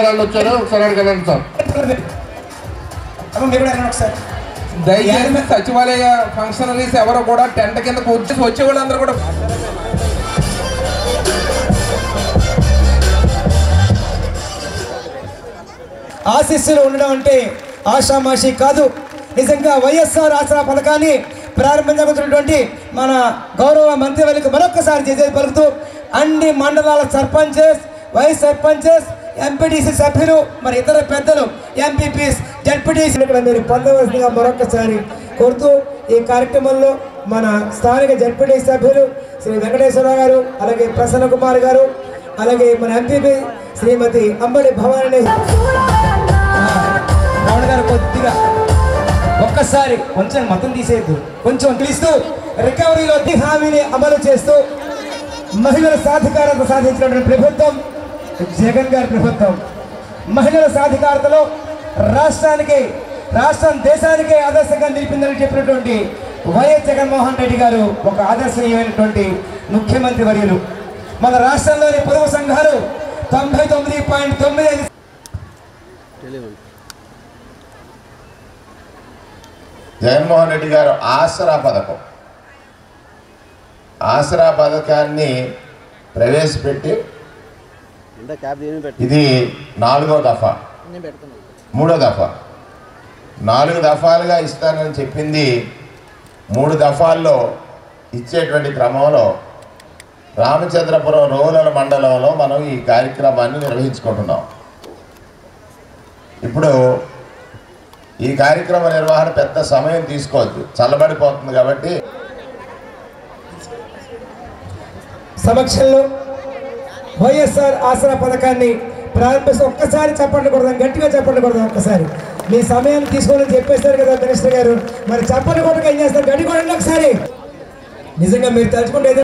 వాళ్ళు వచ్చారు ఒకసారి అక్కడికి వెళ్ళండి సార్ అమ్మ మీరు కూడా రండి ఒకసారి దయచేసి సచివాలయ ఫంక్షనరీస్ ఎవరు కూడా టెంట్ కింద కూర్చొని వచ్చే వాళ్ళందరూ కూడా ఆశీస్సులు ఉండడం అంటే ఆషామాషి కాదు నిజంగా వైఎస్ఆర్ ఆసరా పథకాన్ని ప్రారంభించబోతున్నటువంటి మన గౌరవ మంత్రివర్లకు మరొకసారి చేసేది పలుకుతూ అన్ని మండలాల సర్పంచెస్ వైస్ సర్పంచెస్ ఎంపీటీసీ సభ్యులు మరి ఇతర పెద్దలు ఎంపీపీస్ జడ్పీటీసీ ఇక్కడ మీరు పొందవలసిందిగా మరొకసారి కోరుతూ ఈ కార్యక్రమంలో మన స్థానిక జడ్పీటీసీ సభ్యులు శ్రీ వెంకటేశ్వరరావు గారు అలాగే ప్రసన్న కుమార్ గారు అలాగే మన ఎంపీపీ శ్రీమతి అంబడి భవాని రావణ గారు కొద్దిగా ఒక్కసారి కొంచెం మతం తీసేయద్దు కొంచెం తీస్తూ రికవరీలో అతి హామీని అమలు చేస్తూ మహిళల సాధికారత సాధించినటువంటి ప్రభుత్వం జగన్ గారి ప్రభుత్వం మహిళల సాధికారతలో రాష్ట్రానికి రాష్ట్రం దేశానికే ఆదర్శంగా నిలిపిందని చెప్పినటువంటి వైఎస్ జగన్మోహన్ రెడ్డి గారు ఒక ఆదర్శనీయమైనటువంటి ముఖ్యమంత్రి వర్యులు మన రాష్ట్రంలోని పొదుపు సంఘాలు తొంభై తొమ్మిది పాయింట్ తొమ్మిది ఐదు జగన్మోహన్ రెడ్డి గారు ఆసరా పథకం ఆసరా పథకాన్ని ప్రవేశపెట్టి ఇది నాలుగో దఫా మూడో దఫా నాలుగు దఫాలుగా ఇస్తానని చెప్పింది మూడు దఫాల్లో ఇచ్చేటువంటి క్రమంలో రామచంద్రపురం రూరల్ మండలంలో మనం ఈ కార్యక్రమాన్ని నిర్వహించుకుంటున్నాం ఇప్పుడు ఈ కార్యక్రమ నిర్వహణ పెద్ద సమయం తీసుకోవద్దు చల్లబడిపోతుంది కాబట్టి సమక్షంలో వైఎస్ఆర్ ఆసరా పథకాన్ని ప్రారంభిస్తూ ఒక్కసారి చెప్పండి కొడదాం గట్టిగా చెప్పండి కొడదాం ఒక్కసారి మీ సమయం తీసుకొని చెప్పేశారు కదా మినిస్టర్ గారు మరి చెప్పండి కొట్టక ఏం చేస్తారు గట్టి కొడండి ఒకసారి నిజంగా మీరు తలుచుకుంటే ఏదైనా